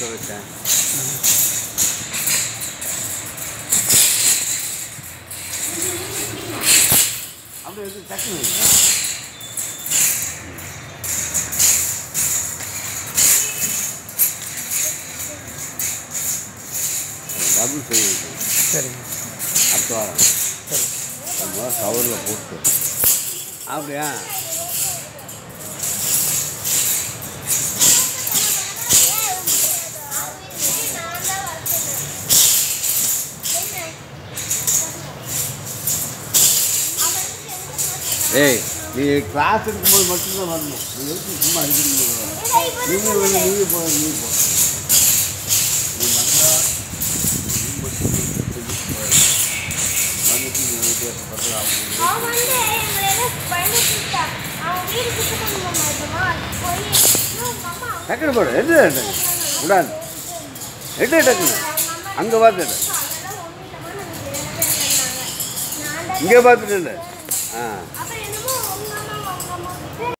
பற்ற வச்சேன் அப்படியே எடுத்து டக்குனு வைங்க. டபுள் செய்ய வைக்கணும் சரிங்க அடுத்த வாரம் சரி நம்ம கவரில் போட்டு அப்படியா ஏய் நீ கிளாஸ் எடுக்கும்போது மட்டும்தான் வரணும் நீ எதுக்கு சும்மா அடிக்கிறீங்க நீங்கள் வேணும் நீங்கள் போ நீங்கள் போ நீ வந்தால் நீ மட்டும் சொல்லிட்டு போய் வந்துட்டு நீ வித்தியாசப்பட்டு அவங்க அவன் வந்து எங்களை எல்லாம் பயந்துட்டான் அவன் வீடு சுத்தம் பண்ண மாட்டோமா போய் இன்னும் மாமா டக்குனு போடு எது டக்குனு விடாது எட்டு டக்குனு அங்கே பார்த்துட்டு அதெல்லாம் ஒன்றும் இல்லாமல் நாங்கள் ரெண்டு பேர் இருந்தாங்க நான் இங்கே பார்த்துட்டு இல்லை ஆ அப்புறம்